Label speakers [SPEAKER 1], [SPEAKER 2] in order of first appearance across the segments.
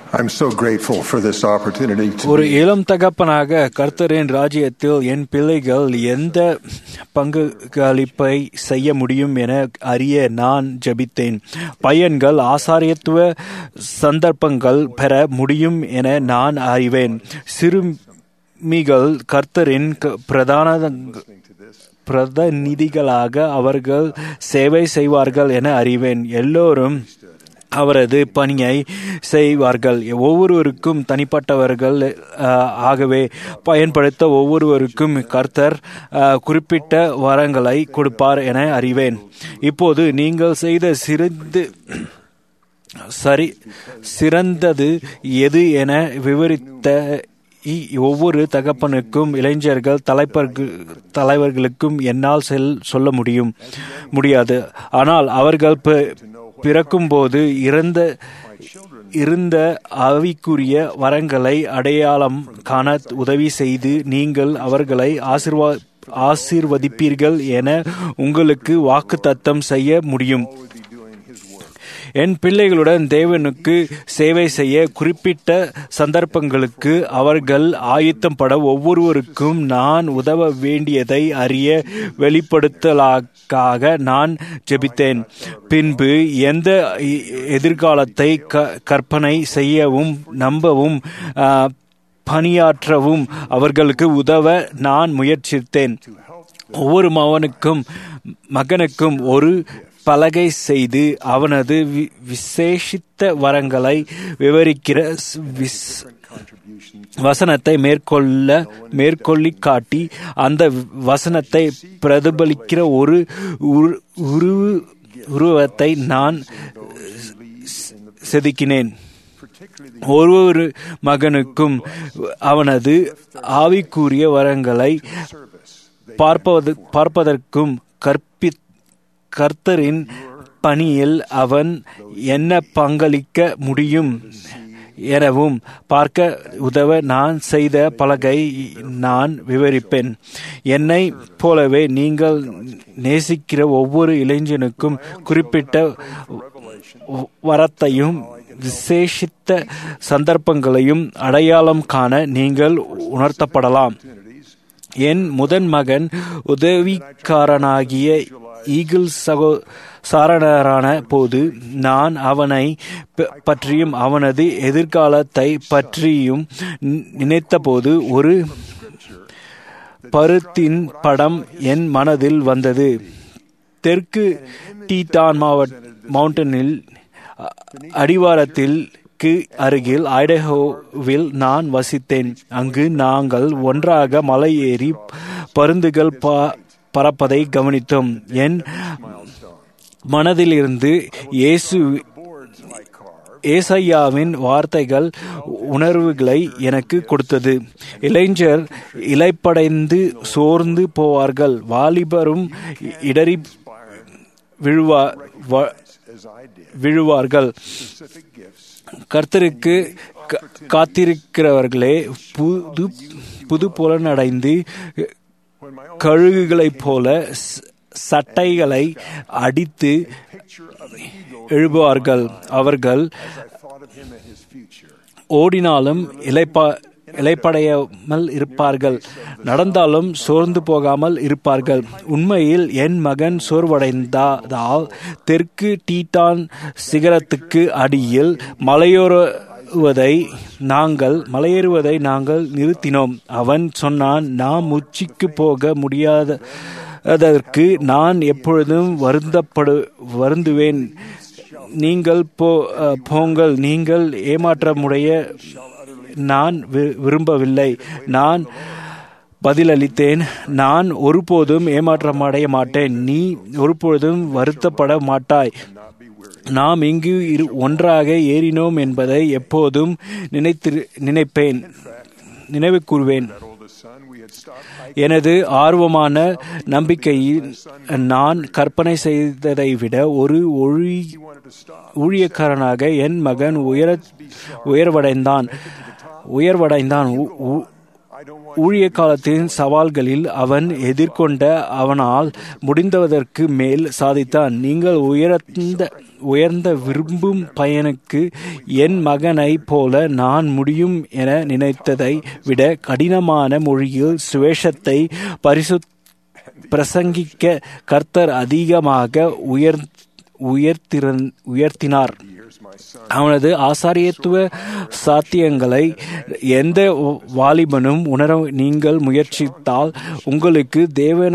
[SPEAKER 1] I'm so grateful for this opportunity to
[SPEAKER 2] ஒரு
[SPEAKER 1] be
[SPEAKER 2] இளம் தகப்பனாக கர்த்தரின் ராஜ்யத்தில் என் பிள்ளைகள் எந்த பங்களிப்பை செய்ய முடியும் என அறிய நான் ஜெபித்தேன் பையன்கள் ஆசாரியத்துவ சந்தர்ப்பங்கள் பெற முடியும் என நான் அறிவேன் சிறுமிகள் கர்த்தரின் க- பிரதான பிரதிநிதிகளாக அவர்கள் சேவை செய்வார்கள் என அறிவேன் எல்லோரும் அவரது பணியை செய்வார்கள் ஒவ்வொருவருக்கும் தனிப்பட்டவர்கள் அஹ், ஆகவே பயன்படுத்த ஒவ்வொருவருக்கும் கர்த்தர் அஹ், குறிப்பிட்ட வரங்களை கொடுப்பார் என அறிவேன் இப்போது நீங்கள் செய்த சிறந்து சரி சிறந்தது எது என விவரித்த இ- ஒவ்வொரு தகப்பனுக்கும் இளைஞர்கள் தலைப்பர்கள் தலைவர்களுக்கும் என்னால் செல் சொல்ல முடியும் முடியாது ஆனால் அவர்கள் பி- பிறக்கும்போது இறந்த இருந்த ஆவிக்குரிய வரங்களை அடையாளம் காண உதவி செய்து நீங்கள் அவர்களை ஆசிர்வா ஆசீர்வதிப்பீர்கள் என உங்களுக்கு வாக்குத்தத்தம் செய்ய முடியும் என் பிள்ளைகளுடன் தேவனுக்கு சேவை செய்ய குறிப்பிட்ட சந்தர்ப்பங்களுக்கு அவர்கள் ஆயத்தம் பட ஒவ்வொருவருக்கும் நான் உதவ வேண்டியதை அறிய வெளிப்படுத்தலாக்காக நான் ஜெபித்தேன் பின்பு எந்த எ- எதிர்காலத்தை க- கற்பனை செய்யவும் நம்பவும் ஆ, பணியாற்றவும் அவர்களுக்கு உதவ நான் முயற்சித்தேன் ஒவ்வொரு மகனுக்கும் மகனுக்கும் ஒரு பலகை செய்து அவனது வி- விசேஷித்த வரங்களை விவரிக்கிற ஸ்- விஸ்- வசனத்தை மேற்கொள்ள மேற்கொள்ளி காட்டி அந்த வசனத்தை பிரதிபலிக்கிற ஒரு உரு- உருவு உருவத்தை நான் செதுக்கினேன் ஒவ்வொரு மகனுக்கும் அவனது ஆவிக்குரிய வரங்களை பார்ப்பது பார்ப்பதற்கும் கற்பி கர்த்தரின் பணியில் அவன் என்ன பங்களிக்க முடியும் எனவும் பார்க்க உதவ நான் செய்த பலகை நான் விவரிப்பேன் என்னை போலவே நீங்கள் நேசிக்கிற ஒவ்வொரு இளைஞனுக்கும் குறிப்பிட்ட வரத்தையும் விசேஷித்த சந்தர்ப்பங்களையும் அடையாளம் காண நீங்கள் உணர்த்தப்படலாம் என் முதன் மகன் உதவிக்காரனாகிய ஈகிள் சகோ சாரணரான போது நான் அவனை ப- பற்றியும் அவனது எதிர்காலத்தை பற்றியும் நி- நினைத்தபோது ஒரு பருத்தின் படம் என் மனதில் வந்தது தெற்கு டீட்டான் மாவட்ட மவுண்டனில் அ- அடிவாரத்தில் க்கு அருகில் ஐடஹோவில் நான் வசித்தேன் அங்கு நாங்கள் ஒன்றாக மலை ஏறி பருந்துகள் ப- பறப்பதை கவனித்தோம் என் மனதிலிருந்து இயேசு ஏசையாவின் வார்த்தைகள் உணர்வுகளை எனக்கு கொடுத்தது இளைஞர் இலைப்படைந்து சோர்ந்து போவார்கள் வாலிபரும் இடறி விழுவா வ- விழுவார்கள் கர்த்தருக்கு க- காத்திருக்கிறவர்களே புது புது புலனடைந்து கழுகுகளைப் போல ச- சட்டைகளை அடித்து எழுப்புவார்கள் அவர்கள் ஓடினாலும் இலைப்பா இலைப்படையாமல் இருப்பார்கள் நடந்தாலும் சோர்ந்து போகாமல் இருப்பார்கள் உண்மையில் என் மகன் சோர்வடைந்ததால் தெற்கு டீட்டான் சிகரத்துக்கு அடியில் மலையோருவதை நாங்கள் மலையேறுவதை நாங்கள் நிறுத்தினோம் அவன் சொன்னான் நாம் உச்சிக்கு போக முடியாத அதற்கு நான் எப்பொழுதும் வருந்தப்படு வருந்துவேன் நீங்கள் போ அஹ், போங்கள் நீங்கள் ஏமாற்றமுடைய நான் வி- விரும்பவில்லை நான் பதிலளித்தேன் நான் ஒருபோதும் ஏமாற்றமடைய மாட்டேன் நீ ஒருபொழுதும் வருத்தப்பட மாட்டாய் நாம் இங்கு இரு ஒன்றாக ஏறினோம் என்பதை எப்போதும் நினைத்து நினைப்பேன் நினைவு கூறுவேன் எனது ஆர்வமான நம்பிக்கையில் நான் கற்பனை செய்ததை விட ஒரு ஒழி ஊழியக்காரனாக என் மகன் உயர உயர்வடைந்தான் உயர்வடைந்தான் உ- உ- ஊழிய காலத்தின் சவால்களில் அவன் எதிர்கொண்ட அவனால் முடிந்ததற்கு மேல் சாதித்தான் நீங்கள் உயர்ந்த உயர்ந்த விரும்பும் பையனுக்கு என் மகனைப் போல நான் முடியும் என நினைத்ததை விட கடினமான மொழியில் சுவேஷத்தை பரிசு பிரசங்கிக்க கர்த்தர் அதிகமாக உயர் உயர்த்திறன் உயர்த்தினார் அவனது ஆசாரியத்துவ சாத்தியங்களை எந்த வாலிபனும் உணர நீங்கள் முயற்சித்தால் உங்களுக்கு தேவன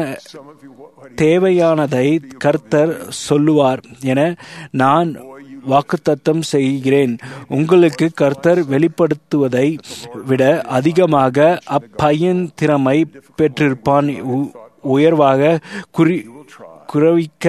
[SPEAKER 2] தேவையானதை கர்த்தர் சொல்லுவார் என நான் வாக்குத்தத்தம் செய்கிறேன் உங்களுக்கு கர்த்தர் வெளிப்படுத்துவதை விட அதிகமாக அப்பையன் திறமை பெற்றிருப்பான் உயர்வாக குறி குறவிக்க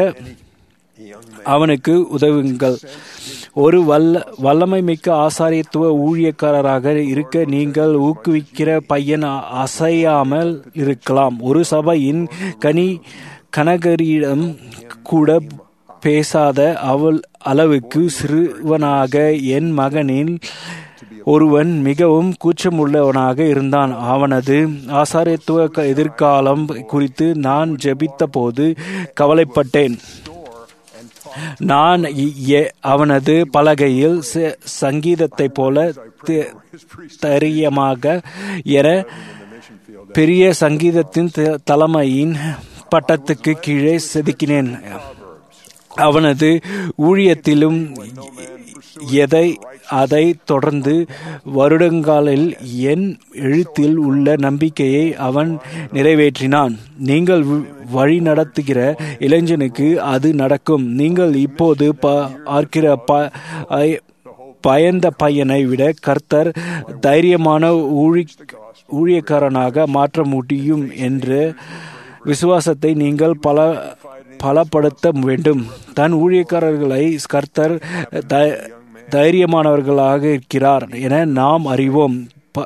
[SPEAKER 2] அவனுக்கு உதவுங்கள் ஒரு வல்ல வல்லமை மிக்க ஆசாரியத்துவ ஊழியக்காரராக இருக்க நீங்கள் ஊக்குவிக்கிற பையன் அசையாமல் இருக்கலாம் ஒரு சபையின் கனி கனகரியிடம் கூட பேசாத அவள் அளவுக்கு சிறுவனாக என் மகனின் ஒருவன் மிகவும் கூச்சமுள்ளவனாக இருந்தான் அவனது ஆசாரியத்துவ எதிர்காலம் குறித்து நான் ஜெபித்த போது கவலைப்பட்டேன் நான் அவனது பலகையில் சங்கீதத்தை போல தரியமாக என பெரிய சங்கீதத்தின் தலைமையின் பட்டத்துக்கு கீழே செதுக்கினேன் அவனது ஊழியத்திலும் எதை அதை தொடர்ந்து வருடங்காலில் என் எழுத்தில் உள்ள நம்பிக்கையை அவன் நிறைவேற்றினான் நீங்கள் வழி நடத்துகிற இளைஞனுக்கு அது நடக்கும் நீங்கள் இப்போது பார்க்கிற பயந்த பையனை விட கர்த்தர் தைரியமான ஊழி ஊழியக்காரனாக மாற்ற முடியும் என்ற விசுவாசத்தை நீங்கள் பல பலப்படுத்த வேண்டும் தன் ஊழியக்காரர்களை கர்த்தர் தைரியமானவர்களாக இருக்கிறார் என நாம் அறிவோம்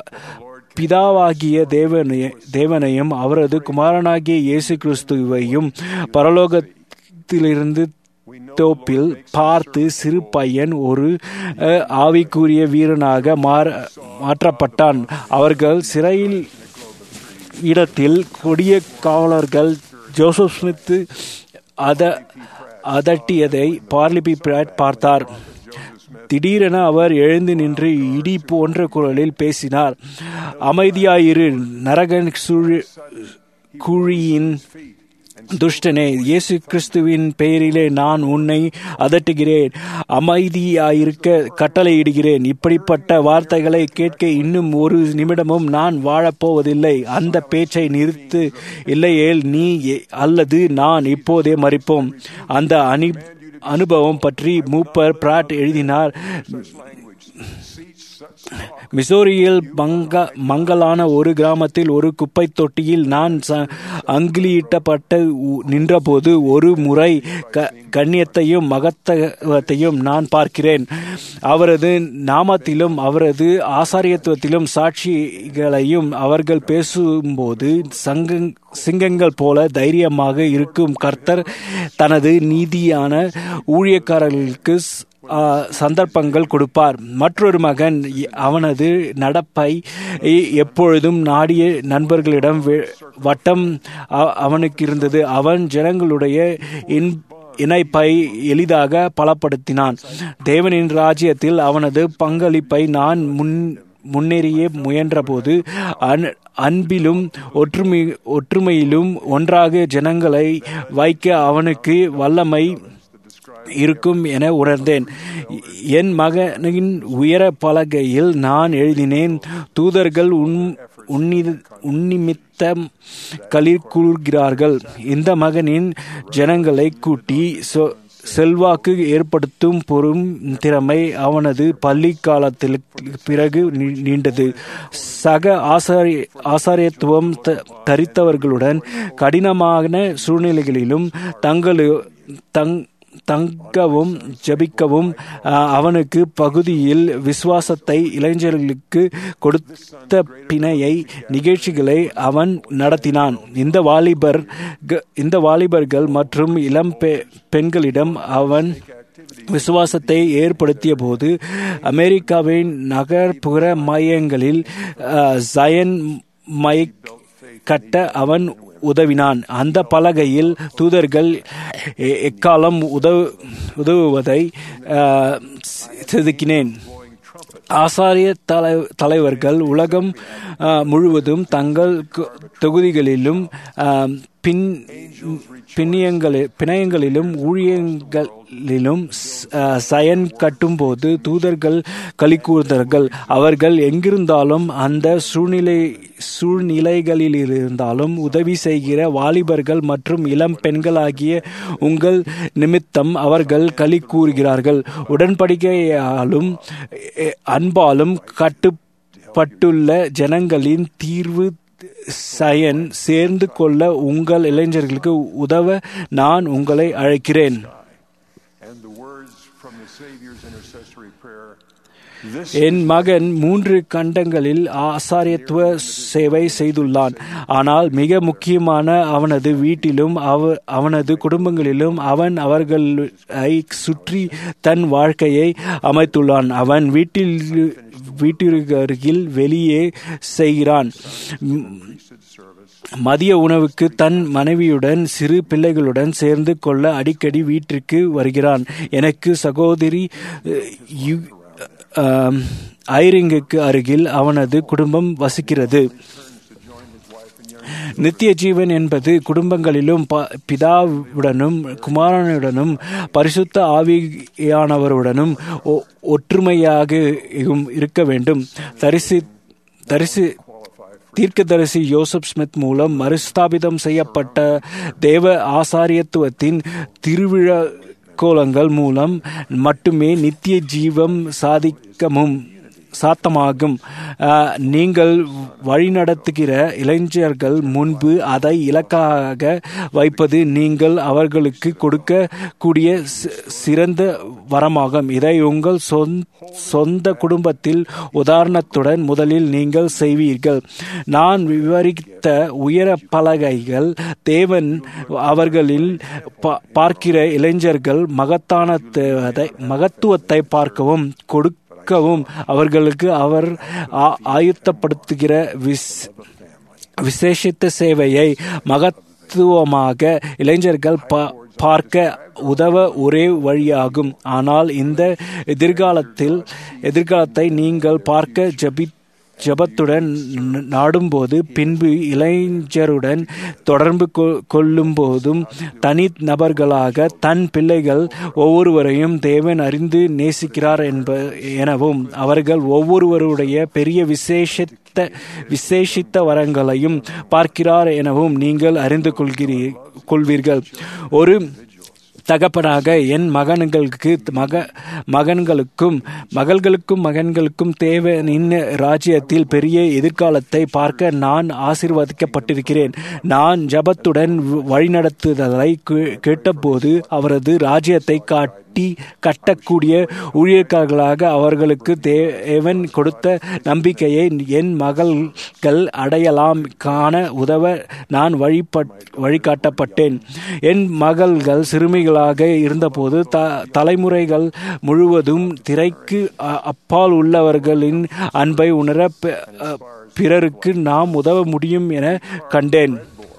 [SPEAKER 2] பிதாவாகிய தேவனைய தேவனையும் அவரது குமாரனாகிய இயேசு கிறிஸ்துவையும் பரலோகத்திலிருந்து தோப்பில் பார்த்து சிறு பையன் ஒரு ஆவிக்குரிய வீரனாக மாற மாற்றப்பட்டான் அவர்கள் சிறையில் இடத்தில் கொடிய காவலர்கள் ஜோசப் ஸ்மித் அத அதட்டியதை பார்லிபி பிராட் பார்த்தார் திடீரென அவர் எழுந்து நின்று இடி போன்ற குரலில் பேசினார் அமைதியாயிரு நரகன் குழியின் துஷ்டனே இயேசு கிறிஸ்துவின் பெயரிலே நான் உன்னை அதட்டுகிறேன் அமைதியாயிருக்க கட்டளையிடுகிறேன் இப்படிப்பட்ட வார்த்தைகளை கேட்க இன்னும் ஒரு நிமிடமும் நான் வாழப்போவதில்லை அந்த பேச்சை நிறுத்து இல்லையேல் நீ அல்லது நான் இப்போதே மறிப்போம் அந்த அனி அனுபவம் பற்றி மூப்பர் பிராட் எழுதினார் மிசோரியில் மங்க மங்கலான ஒரு கிராமத்தில் ஒரு குப்பை தொட்டியில் நான் அங்கிலியிட்டப்பட்ட நின்றபோது ஒரு முறை க கண்ணியத்தையும் மகத்துவத்தையும் நான் பார்க்கிறேன் அவரது நாமத்திலும் அவரது ஆசாரியத்துவத்திலும் சாட்சிகளையும் அவர்கள் பேசும்போது சங்க சிங்கங்கள் போல தைரியமாக இருக்கும் கர்த்தர் தனது நீதியான ஊழியக்காரர்களுக்கு சந்தர்ப்பங்கள் கொடுப்பார் மற்றொரு மகன் அவனது நடப்பை எப்பொழுதும் நாடிய நண்பர்களிடம் வட்டம் அவனுக்கு இருந்தது அவன் ஜனங்களுடைய இணைப்பை எளிதாக பலப்படுத்தினான் தேவனின் ராஜ்யத்தில் அவனது பங்களிப்பை நான் முன் முன்னேறிய முயன்றபோது அன் அன்பிலும் ஒற்றுமை ஒற்றுமையிலும் ஒன்றாக ஜனங்களை வைக்க அவனுக்கு வல்லமை இருக்கும் என உணர்ந்தேன் என் மகனின் உயர பலகையில் நான் எழுதினேன் தூதர்கள் உன் உன்னிமித்தம் களிர் கூறுகிறார்கள் இந்த மகனின் ஜனங்களை கூட்டி செல்வாக்கு ஏற்படுத்தும் பொறும் திறமை அவனது பள்ளி காலத்தில் பிறகு நீண்டது சக ஆசாரிய ஆசாரியத்துவம் தரித்தவர்களுடன் கடினமான சூழ்நிலைகளிலும் தங்களு தங் தங்கவும் ஜபிக்கவும் அவனுக்கு பகுதியில் விசுவாசத்தை இளைஞர்களுக்கு கொடுத்த பிணையை நிகழ்ச்சிகளை அவன் நடத்தினான் இந்த வாலிபர் இந்த வாலிபர்கள் மற்றும் இளம் பெண்களிடம் அவன் விசுவாசத்தை ஏற்படுத்திய போது அமெரிக்காவின் நகர்ப்புற மையங்களில் ஜயன் மை கட்ட அவன் உதவினான் அந்த பலகையில் தூதர்கள் எ- எக்காலம் உதவு உதவுவதை ஆஹ், செதுக்கினேன் ஆசாரிய தலை தலைவர்கள் உலகம் ஆஹ், முழுவதும் தங்கள் கு- தொகுதிகளிலும் ஆஹ், பின் பிணியங்களில் பிணையங்களிலும் ஊழியங்களிலும் ஸ்- ஆஹ், சயன் கட்டும்போது தூதர்கள் களி கூர்ந்தார்கள் அவர்கள் எங்கிருந்தாலும் அந்த சூழ்நிலை சூழ்நிலைகளிலிருந்தாலும் உதவி செய்கிற வாலிபர்கள் மற்றும் இளம் பெண்களாகிய உங்கள் நிமித்தம் அவர்கள் களி கூறுகிறார்கள் உடன்படிக்கையாலும் எ- அன்பாலும் கட்டுப்பட்டுள்ள ஜனங்களின் தீர்வு சயன் சேர்ந்து கொள்ள உங்கள் இளைஞர்களுக்கு உதவ நான் உங்களை அழைக்கிறேன்
[SPEAKER 1] And the words from the Savior's intercessory prayer. This
[SPEAKER 2] என் மகன் மூன்று கண்டங்களில் ஆசாரியத்துவ சேவை செய்துள்ளான் ஆனால் மிக முக்கியமான அவனது வீட்டிலும் அவ அவனது குடும்பங்களிலும் அவன் அவர்களை சுற்றி தன் வாழ்க்கையை அமைத்துள்ளான் அவன் வீட்டில் வீட்டிற்கருகில் வெளியே செய்கிறான் மதிய உணவுக்கு தன் மனைவியுடன் சிறு பிள்ளைகளுடன் சேர்ந்து கொள்ள அடிக்கடி வீட்டிற்கு வருகிறான் எனக்கு சகோதரி அஹ், யு- ஆம், ஐரிங்குக்கு அருகில் அவனது குடும்பம் வசிக்கிறது நித்திய ஜீவன் என்பது குடும்பங்களிலும் ப- பிதாவுடனும் குமாரனுடனும் பரிசுத்த ஆவியானவருடனும் ஒ- ஒற்றுமையாக இரும்- இருக்க வேண்டும் தரிசி தரிசி தீர்க்கதரிசி யோசப் ஸ்மித் மூலம் மறுஸ்தாபிதம் செய்யப்பட்ட தேவ ஆசாரியத்துவத்தின் திருவிழா கோலங்கள் மூலம் மட்டுமே நித்திய ஜீவம் சாதிக்கமும் சாத்தமாகும் ஆஹ், நீங்கள் வழிநடத்துகிற இளைஞர்கள் முன்பு அதை இலக்காக வைப்பது நீங்கள் அவர்களுக்கு கொடுக்கக்கூடிய சி- சிறந்த வரமாகும் இதை உங்கள் சொந்த சொந்த குடும்பத்தில் உதாரணத்துடன் முதலில் நீங்கள் செய்வீர்கள் நான் விவரித்த உயர பலகைகள் தேவன் அவர்களில் பா- பார்க்கிற இளைஞர்கள் மகத்தான மகத்துவத்தை பார்க்கவும் கொடுக்க கொடுக்கவும் அவர்களுக்கு அவர் ஆ- ஆயுத்தப்படுத்துகிற விஸ் விசேஷித்த சேவையை மகத்துவமாக இளைஞர்கள் பா- பார்க்க உதவ ஒரே வழியாகும் ஆனால் இந்த எதிர்காலத்தில் எதிர்காலத்தை நீங்கள் பார்க்க ஜபி ஜபத்துடன் ந- நாடும்போது பின்பு இளைஞருடன் தொடர்பு கொ- கொள்ளும்போதும் தனி நபர்களாக தன் பிள்ளைகள் ஒவ்வொருவரையும் தேவன் அறிந்து நேசிக்கிறார் என்ப எனவும் அவர்கள் ஒவ்வொருவருடைய பெரிய விசேஷித்த விசேஷித்த வரங்களையும் பார்க்கிறார் எனவும் நீங்கள் அறிந்து கொள்கிறீ கொள்வீர்கள் ஒரு தகப்பனாக என் மகன்களுக்கு மக மகன்களுக்கும் மகள்களுக்கும் மகன்களுக்கும் தேவனின் ராஜ்யத்தில் பெரிய எதிர்காலத்தை பார்க்க நான் ஆசீர்வதிக்கப்பட்டிருக்கிறேன் நான் ஜபத்துடன் வழிநடத்துதலை கே- கேட்டபோது அவரது ராஜ்யத்தை காட்டி கட்டக்கூடிய ஊழியர்களாக அவர்களுக்கு தேவன் கொடுத்த நம்பிக்கையை என் மகள்கள் அடையலாம் காண உதவ நான் வழிபட் வழிகாட்டப்பட்டேன் என் மகள்கள் சிறுமிகளாக இருந்தபோது த தலைமுறைகள் முழுவதும் திரைக்கு அ- அப்பால் உள்ளவர்களின் அன்பை உணர ப- அ, பிறருக்கு நாம் உதவ முடியும் என கண்டேன்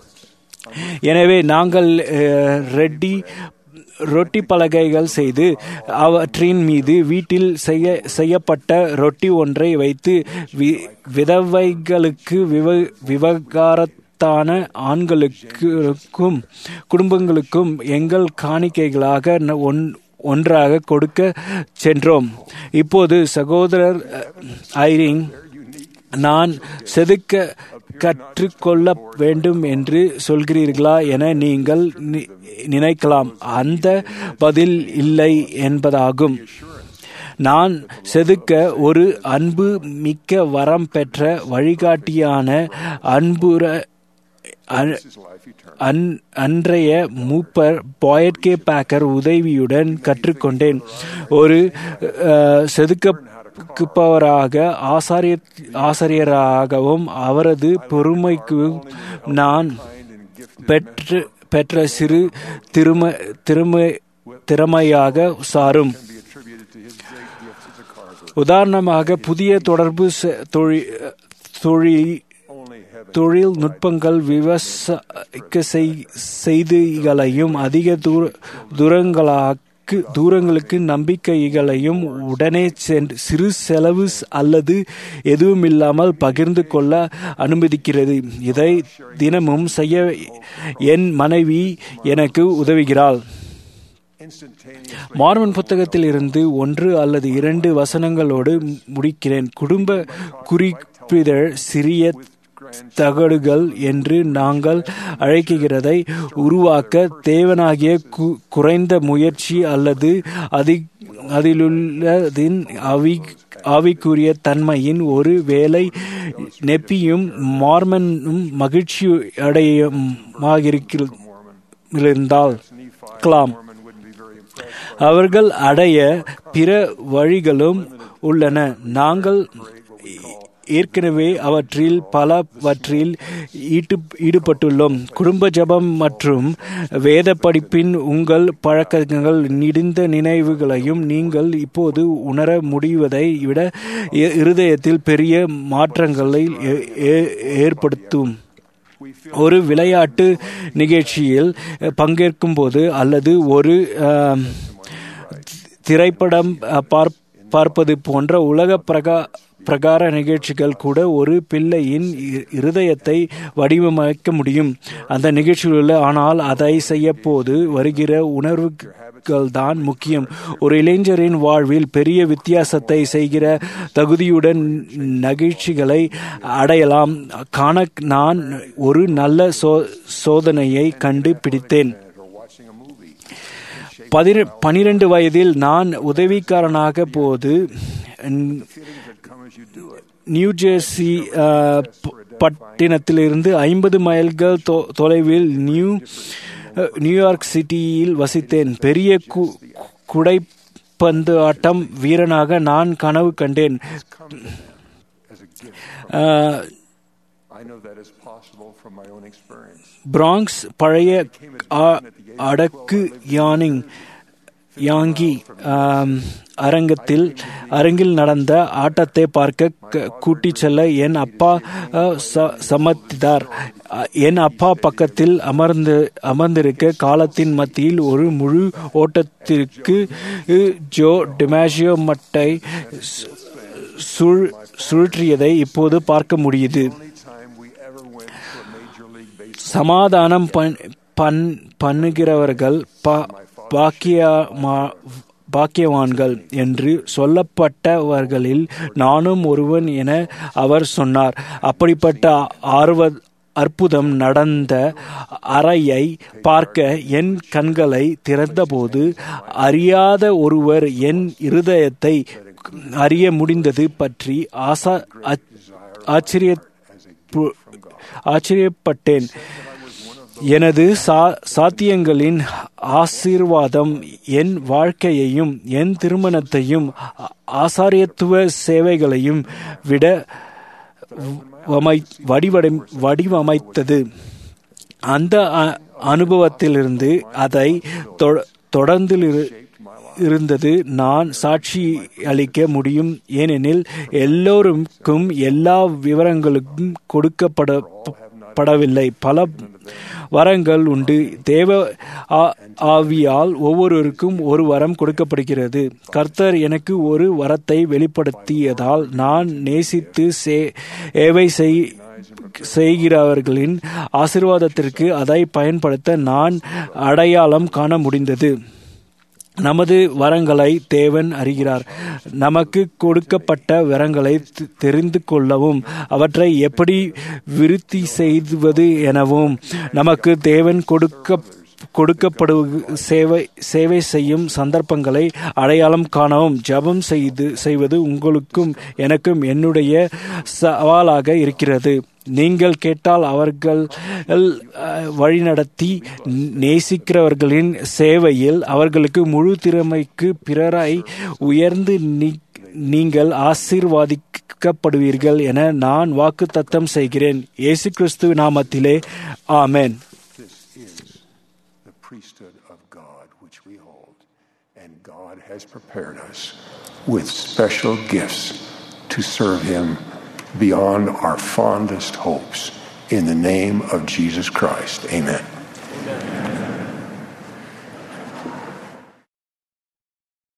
[SPEAKER 2] எனவே நாங்கள் அஹ், ரெட்டி ரொட்டி பலகைகள் செய்து அவற்றின் மீது வீட்டில் செய்ய செய்யப்பட்ட ரொட்டி ஒன்றை வைத்து வி- விதவைகளுக்கு விவ விவகாரத்தான ஆண்களுக்கும் குடும்பங்களுக்கும் எங்கள் காணிக்கைகளாக ந- ஒன் ஒன்றாக கொடுக்க சென்றோம் இப்போது சகோதரர் அஹ், ஐரிங் நான் செதுக்க கற்றுக்கொள்ள வேண்டும் என்று சொல்கிறீர்களா என நீங்கள் நி- நினைக்கலாம் அந்த பதில் இல்லை என்பதாகும் நான் செதுக்க ஒரு அன்பு மிக்க வரம் பெற்ற வழிகாட்டியான அன்புற அ- அன்- அன்றைய மூப்பர் பாயட் கே பேக்கர் உதவியுடன் கற்றுக்கொண்டேன் ஒரு அஹ், செதுக்கப்பவராக ஆசாரிய ஆசிரியராகவும் அவரது பொறுமைக்கும் நான் பெற்று பெற்ற சிறு திரும திறமை திறமையாக சாரும் உதாரணமாக புதிய தொடர்பு செ- தொழி தொழில் தொழில் நுட்பங்கள் விவசாய செய்- செய்திகளையும் அதிக தூர தூரங்களாக தூரங்களுக்கு நம்பிக்கைகளையும் உடனே சென்று சிறு செலவு அல்லது எதுவுமில்லாமல் பகிர்ந்து கொள்ள அனுமதிக்கிறது இதை தினமும் செய்ய என் மனைவி எனக்கு உதவுகிறாள்
[SPEAKER 1] Instantaneously,
[SPEAKER 2] மார்மன் புத்தகத்தில் இருந்து ஒன்று அல்லது இரண்டு வசனங்களோடு முடிக்கிறேன் குடும்ப குறிப்பிடர் சிறிய தகடுகள் என்று நாங்கள் அழைக்கிறதை உருவாக்க தேவனாகிய கு- குறைந்த முயற்சி அல்லது அதி அதிலுள்ளதின் ஆவி ஆவிக்குரிய தன்மையின் ஒரு வேலை நெப்பியும் மார்மனும் மகிழ்ச்சி அடையமாகிருந்தால் Kalam
[SPEAKER 1] Mormon wouldn't be very impressed.
[SPEAKER 2] அவர்கள் அடைய பிற வழிகளும் உள்ளன நாங்கள் ஏற்கனவே அவற்றில் பலவற்றில் ஈட்டு ஈடுபட்டுள்ளோம் குடும்ப ஜெபம் மற்றும் வேத படிப்பின் உங்கள் பழக்கங்கள் நீடிந்த நினைவுகளையும் நீங்கள் இப்போது உணர முடிவதை விட இ- இருதயத்தில் பெரிய மாற்றங்களை ஏ- ஏ- ஏற்படுத்தும் ஒரு விளையாட்டு நிகழ்ச்சியில் பங்கேற்கும் போது அல்லது ஒரு ஆம், திரைப்படம் அ, பார்- பார்ப்பது போன்ற உலக பிரகா பிரகார நிகழ்ச்சிகள் கூட ஒரு பிள்ளையின் இ- இருதயத்தை வடிவமைக்க முடியும் அந்த நிகழ்ச்சிகளில் ஆனால் அதை செய்ய போது வருகிற உணர்வுகள் தான் முக்கியம் ஒரு இளைஞரின் வாழ்வில் பெரிய வித்தியாசத்தை செய்கிற தகுதியுடன் நகிழ்ச்சிகளை அடையலாம் காண நான் ஒரு நல்ல சோ சோதனையை கண்டுபிடித்தேன்
[SPEAKER 1] Or watching a movie.
[SPEAKER 2] பதின பனிரெண்டு வயதில் நான் உதவிக்காரனாக போது
[SPEAKER 1] Feelings that come as you do it.
[SPEAKER 2] New Jersey uh, ப- பட்டினத்திலிருந்து ஐம்பது மைல்கள் தொ- தொலைவில் நியூ அஹ், நியூயார்க் சிட்டியில் வசித்தேன் பெரிய கு- குடைப்பந்து ஆட்டம் வீரனாக நான் கனவு கண்டேன்
[SPEAKER 1] Come to them as a gift.
[SPEAKER 2] Uh,
[SPEAKER 1] I know that is possible from my own experience.
[SPEAKER 2] Bronx பழைய அ- அடக்கு யானிங் யாங்கி ஆம், அரங்கத்தில் அரங்கில் நடந்த ஆட்டத்தை பார்க்க க- கூட்டிச் செல்ல என் அப்பா அ, ச- சம்மதித்தார் அ, என் அப்பா பக்கத்தில் அமர்ந்து அமர்ந்திருக்க காலத்தின் மத்தியில் ஒரு முழு ஓட்டத்திற்கு அ, ஜோ டிமாஷியோ மட்டை சு- சுழ்- சுழற்றியதை இப்போது பார்க்க முடியுது
[SPEAKER 1] Only time we ever went to a major league baseball.
[SPEAKER 2] சமாதானம் பண்- பண் பண்ணுகிறவர்கள் பா- பாக்கியமா- பாக்கியவான்கள் என்று சொல்லப்பட்டவர்களில் நானும் ஒருவன் என அவர் சொன்னார் அப்படிப்பட்ட ஆர்வ அற்புதம் நடந்த அறையை பார்க்க என் கண்களை திறந்தபோது அறியாத ஒருவர் என் இருதயத்தை அறிய முடிந்தது பற்றி ஆசா ஆச்- ஆச்சரிய பு- ஆச்சரியப்பட்டேன் எனது சா சாத்தியங்களின் ஆசீர்வாதம் என் வாழ்க்கையையும் என் திருமணத்தையும் ஆ- ஆசாரியத்துவ சேவைகளையும் விட வமை- வடிவடை வடிவமைத்தது அந்த அ- அனுபவத்திலிருந்து அதை தொ- தொடர்ந்து இரு- இருந்தது நான் சாட்சி அளிக்க முடியும் ஏனெனில் எல்லோருக்கும் எல்லா விவரங்களுக்கும் கொடுக்கப்பட படவில்லை பல வரங்கள் உண்டு தேவ ஆ- ஆவியால் ஒவ்வொருவருக்கும் ஒரு வரம் கொடுக்கப்படுகிறது கர்த்தர் எனக்கு ஒரு வரத்தை வெளிப்படுத்தியதால் நான் நேசித்து சே- சேவை செய் செய்கிறவர்களின் ஆசீர்வாதத்திற்கு அதை பயன்படுத்த நான் அடையாளம் காண முடிந்தது நமது வரங்களை தேவன் அறிகிறார் நமக்கு கொடுக்கப்பட்ட வரங்களை தெ- தெரிந்து கொள்ளவும் அவற்றை எப்படி விருத்தி செய்வது எனவும் நமக்கு தேவன் கொடுக்க கொடுக்கப்படு சேவை சேவை செய்யும் சந்தர்ப்பங்களை அடையாளம் காணவும் ஜெபம் செய்து செய்வது உங்களுக்கும் எனக்கும் என்னுடைய சவாலாக இருக்கிறது நீங்கள் கேட்டால் அவர்கள் அஹ், வழிநடத்தி நேசிக்கிறவர்களின் சேவையில் அவர்களுக்கு முழு திறமைக்கு பிறரை உயர்ந்து நீ- நீங்கள் ஆசீர்வாதிக்கப்படுவீர்கள் என நான் வாக்கு தத்தம் செய்கிறேன் இயேசு கிறிஸ்து நாமத்திலே ஆமென்
[SPEAKER 1] This is the priesthood of God which we hold, and God has prepared us with special gifts to serve Him beyond our fondest hopes in the name of Jesus Christ. Amen.